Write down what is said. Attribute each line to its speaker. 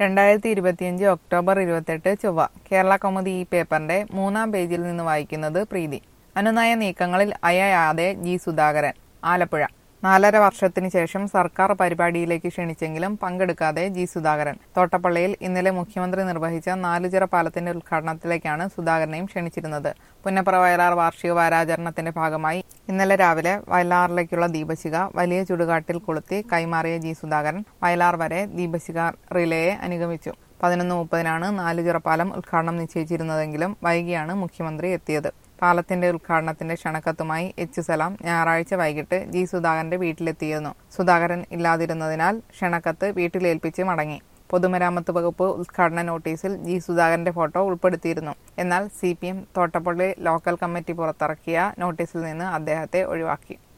Speaker 1: രണ്ടായിരത്തി ഇരുപത്തിയഞ്ച് ഒക്ടോബർ ഇരുപത്തെട്ട് ചൊവ്വ കേരള കൗമുദി ഈ പേപ്പറിന്റെ മൂന്നാം പേജിൽ നിന്ന് വായിക്കുന്നത് പ്രീതി അനുനയ നീക്കങ്ങളിൽ അയയാതെ ജി സുധാകരൻ ആലപ്പുഴ നാലര വർഷത്തിന് ശേഷം സർക്കാർ പരിപാടിയിലേക്ക് ക്ഷണിച്ചെങ്കിലും പങ്കെടുക്കാതെ ജി സുധാകരൻ തോട്ടപ്പള്ളിയിൽ ഇന്നലെ മുഖ്യമന്ത്രി നിർവഹിച്ച നാലുചിറ പാലത്തിന്റെ ഉദ്ഘാടനത്തിലേക്കാണ് സുധാകരനെയും ക്ഷണിച്ചിരുന്നത് പുന്നപ്ര വയലാർ വാർഷിക വാരാചരണത്തിന്റെ ഭാഗമായി ഇന്നലെ രാവിലെ വയലാറിലേക്കുള്ള ദീപശിഖ വലിയ ചുടുകാട്ടിൽ കൊളുത്തി കൈമാറിയ ജി സുധാകരൻ വയലാർ വരെ ദീപശിഖ റിലേയെ അനുഗമിച്ചു പതിനൊന്ന് മുപ്പതിനാണ് നാലുചിറ പാലം ഉദ്ഘാടനം നിശ്ചയിച്ചിരുന്നതെങ്കിലും വൈകിയാണ് മുഖ്യമന്ത്രി എത്തിയത് പാലത്തിന്റെ ഉദ്ഘാടനത്തിന്റെ ക്ഷണക്കത്തുമായി എച്ച് സലാം ഞായറാഴ്ച വൈകിട്ട് ജി സുധാകരന്റെ വീട്ടിലെത്തിയിരുന്നു സുധാകരൻ ഇല്ലാതിരുന്നതിനാൽ ക്ഷണക്കത്ത് വീട്ടിലേൽപ്പിച്ച് മടങ്ങി പൊതുമരാമത്ത് വകുപ്പ് ഉദ്ഘാടന നോട്ടീസിൽ ജി സുധാകരന്റെ ഫോട്ടോ ഉൾപ്പെടുത്തിയിരുന്നു എന്നാൽ C P M Thottappally local committee പുറത്തിറക്കിയ നോട്ടീസിൽ നിന്ന് അദ്ദേഹത്തെ ഒഴിവാക്കി